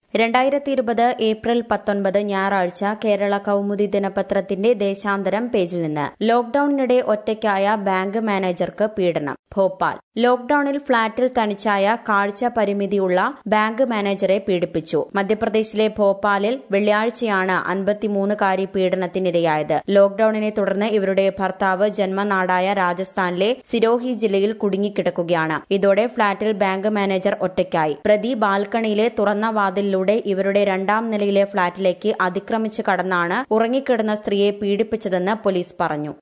രണ്ടായിരത്തി ഇരുപത് ഏപ്രിൽ പത്തൊൻപത് ഞായറാഴ്ച കേരള കൗമുദി ദിനപത്രത്തിന്റെ ദേശാന്തരം പേജിൽ നിന്ന് ലോക്ഡൌണിനിടെ ഒറ്റയ്ക്കായ ബാങ്ക് മാനേജർക്ക് പീഡനം ഭോപ്പാൽ ലോക്ഡൌണിൽ ഫ്ളാറ്റിൽ തനിച്ചായ കാഴ്ച പരിമിതിയുള്ള ബാങ്ക് മാനേജറെ പീഡിപ്പിച്ചു മധ്യപ്രദേശിലെ ഭോപ്പാലിൽ വെള്ളിയാഴ്ചയാണ് അൻപത്തിമൂന്നുകാരി പീഡനത്തിനിരയായത് ലോക്ഡൌണിനെ തുടർന്ന് ഇവരുടെ ഭർത്താവ് ജന്മനാടായ രാജസ്ഥാനിലെ സിരോഹി ജില്ലയിൽ കുടുങ്ങിക്കിടക്കുകയാണ് ഇതോടെ ഫ്ളാറ്റിൽ ബാങ്ക് മാനേജർ ഒറ്റയ്ക്കായി പ്രതി ബാൽക്കണിയിലെ തുറന്ന വാതിലിലൂടെ ഇവരുടെ രണ്ടാം നിലയിലെ ഫ്ളാറ്റിലേക്ക് അതിക്രമിച്ചു കടന്നാണ് ഉറങ്ങിക്കിടന്ന സ്ത്രീയെ പീഡിപ്പിച്ചതെന്ന് പോലീസ് പറഞ്ഞു